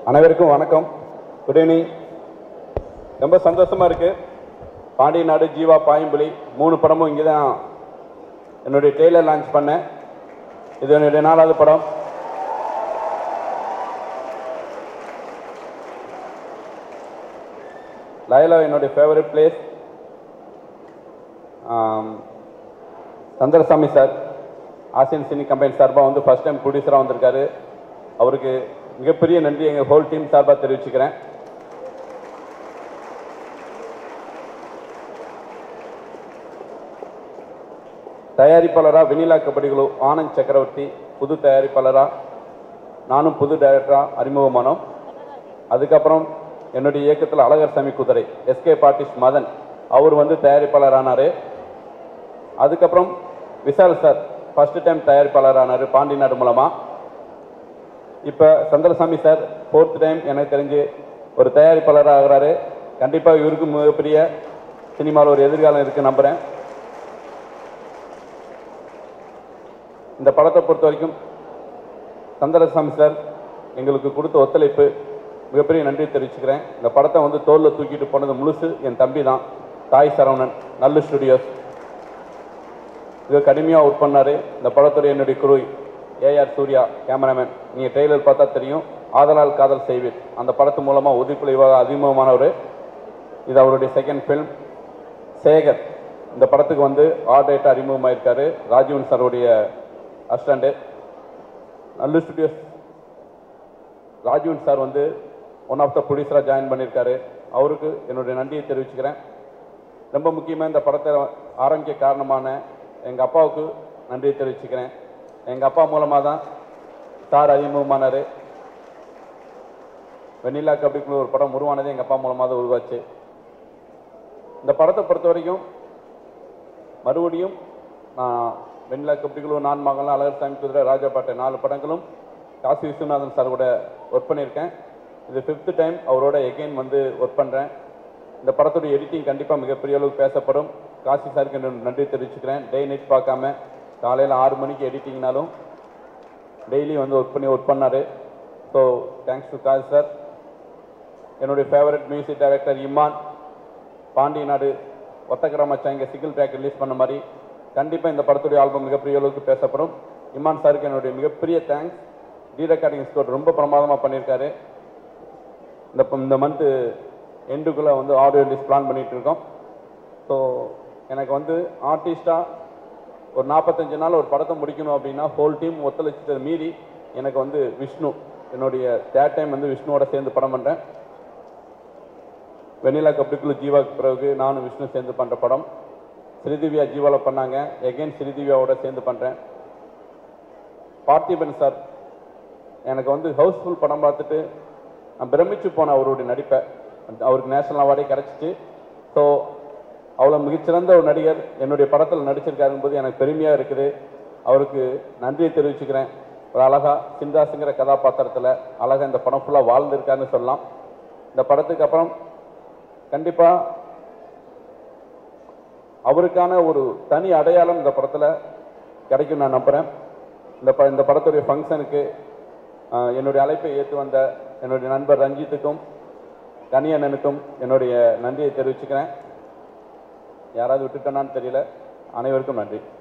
அனைவருக்கும் வணக்கம் good evening ரொம்ப சந்தோஷமா இருக்கு பாண்டிய நாடு ஜீவா பாயம்புலி மூணு படமும் இங்கே தான் என்னுடைய டெய்லர் லான்ச் பண்ணேன் இது என்னுடைய நாலாவது படம் லயலா என்னுடைய favourite place Chandrasamy sir Asian cine company சார்பாக வந்து ஃபர்ஸ்ட் டைம் ப்ரொடியூசராக வந்திருக்காரு அவருக்கு மிகப்பெரிய நன்றி எங்கள் ஹோல் டீம் சார்பாக தெரிவிச்சுக்கிறேன் தயாரிப்பாளராக வெனிலா கபடிகளு ஆனந்த் சக்கரவர்த்தி புது தயாரிப்பாளராக நானும் புது டைரக்டராக அறிமுகமானோம் அதுக்கப்புறம் என்னுடைய இயக்கத்தில் அழகர் சாமி குதிரை எஸ்கே பார்ட்டிஸ்ட் மதன் அவர் வந்து தயாரிப்பாளர் ஆனார் அதுக்கப்புறம் விஷால் சார் ஃபர்ஸ்ட் டைம் தயாரிப்பாளர் ஆனார் பாண்டி நாடு மூலமாக இப்போ சந்திரசாமி சார் ஃபோர்த் டைம் எனக்கு தெரிஞ்சு ஒரு தயாரிப்பாளராக ஆகிறாரு கண்டிப்பாக இவருக்கு மிகப்பெரிய சினிமாவில் ஒரு எதிர்காலம் இருக்குது நம்புகிறேன் இந்த படத்தை பொறுத்த வரைக்கும் சந்திரசாமி சார் எங்களுக்கு கொடுத்த ஒத்துழைப்பு மிகப்பெரிய நன்றி தெரிவிச்சுக்கிறேன் இந்த படத்தை வந்து தோளில் தூக்கிட்டு போனது முழுசு என் தம்பி தான் தாய் சரவணன் நல்ல ஸ்டுடியோஸ் மிக கடுமையாக ஒர்க் பண்ணார் இந்த படத்துடைய என்னுடைய குரு ஏஆர் சூர்யா கேமராமேன் நீங்கள் ட்ரெய்லர் பார்த்தா தெரியும் ஆதலால் காதல் செய்வீர் அந்த படத்து மூலமாக உதிப்புலைவாக அறிமுகமானவர் இது அவருடைய செகண்ட் ஃபில்ம் சேகர் இந்த படத்துக்கு வந்து ஆர்டேட்டாக அறிமுகமாயிருக்காரு ராஜீவன் சாருடைய அசிஸ்டண்ட்டு நல்ல ஸ்டுடியோஸ் ராஜீவன் சார் வந்து ஒன் ஆஃப் த ப்ரொடியூசராக ஜாயின் பண்ணியிருக்காரு அவருக்கு என்னுடைய நன்றியை தெரிவிச்சுக்கிறேன் ரொம்ப முக்கியமாக இந்த படத்தை ஆரம்பிக்க காரணமான எங்கள் அப்பாவுக்கு நன்றியை தெரிவிச்சுக்கிறேன் எங்கள் அப்பா மூலமாக தான் சார் அறிமுகமானார் வெண்ணிலா கபடிக்குள்ள ஒரு படம் உருவானது எங்கள் அப்பா மூலமாக தான் உருவாச்சு இந்த படத்தை பொறுத்த வரைக்கும் மறுபடியும் நான் வெண்ணிலா கபடிக்குழு நான் மகன் அழகர் சாமி குதிரை ராஜாபாட்டை நாலு படங்களும் காசி விஸ்வநாதன் சார் கூட ஒர்க் பண்ணியிருக்கேன் இது ஃபிஃப்த் டைம் அவரோட எகெயின் வந்து ஒர்க் பண்ணுறேன் இந்த படத்துடைய எடிட்டிங் கண்டிப்பாக மிகப்பெரிய அளவுக்கு பேசப்படும் காசி சாருக்கு என்னோட நன்றி தெரிவிச்சுக்கிறேன் டே நைட் பார்க்காம காலையில் ஆறு மணிக்கு எடிட்டிங்னாலும் டெய்லி வந்து ஒர்க் பண்ணி ஒர்க் பண்ணார் so thanks to Kasi sir என்னுடைய favourite music director Imman Pandiya Naadu ஒத்தக்கர மச்சான் இங்கே சிங்கிள் ட்ராக் ரிலீஸ் பண்ண மாதிரி கண்டிப்பாக இந்த படத்துடைய ஆல்பம் மிகப்பெரிய அளவுக்கு பேசப்படும் இமான் சாருக்கு என்னுடைய மிகப்பெரிய தேங்க்ஸ் டி ரெக்கார்டிங் ஸ்கோர் ரொம்ப பிரமாதமாக பண்ணியிருக்காரு இந்த ப- இந்த மந்த்து எண்டுக்குள்ளே வந்து ஆடியோ ரிலீஸ் பிளான் பண்ணிட்டு இருக்கோம் ஸோ எனக்கு வந்து ஆர்டிஸ்டாக ஒரு நாற்பத்தஞ்சு நாள் ஒரு படத்தை முடிக்கணும் அப்படின்னா ஹோல் டீம் ஒத்துழைச்சதை மீறி எனக்கு வந்து விஷ்ணு என்னுடைய தேர்ட் டைம் வந்து விஷ்ணுவோட சேர்ந்து படம் பண்ணுறேன் வெண்ணிலா கப்டிக்குள்ள ஜீவாக்கு பிறகு நானும் விஷ்ணு சேர்ந்து பண்ணுற படம் ஸ்ரீதிவ்யா ஜீவாவில் பண்ணாங்க எகைன் ஸ்ரீதிவ்யாவோட சேர்ந்து பண்ணுறேன் பார்த்திபன் சார் எனக்கு வந்து ஹவுஸ்ஃபுல் படம் பார்த்துட்டு நான் பிரமிச்சு போனேன் அவருடைய நடிப்பை அவருக்கு நேஷனல் அவார்டே கிடச்சிச்சு ஸோ அவ்வளோ மிகச்சிறந்த ஒரு நடிகர் என்னுடைய படத்தில் நடிச்சிருக்காருங்கும்போது எனக்கு பெருமையாக இருக்குது அவருக்கு நன்றியை தெரிவிச்சுக்கிறேன் ஒரு அழகா சிந்தாசுங்கிற கதாபாத்திரத்தில் அழகா இந்த படம் ஃபுல்லாக வாழ்ந்திருக்காருன்னு சொல்லலாம் இந்த படத்துக்கு அப்புறம் கண்டிப்பாக அவருக்கான ஒரு தனி அடையாளம் இந்த படத்தில் கிடைக்கும் நான் நம்புகிறேன் இந்த ப இந்த படத்துடைய ஃபங்க்ஷனுக்கு என்னுடைய அழைப்பை ஏற்று வந்த என்னுடைய நண்பர் ரஞ்சித்துக்கும் கனியண்ணனுக்கும் என்னுடைய நன்றியை தெரிவிச்சுக்கிறேன் யாராவது விட்டுட்டேனான்னு தெரியல அனைவருக்கும் நன்றி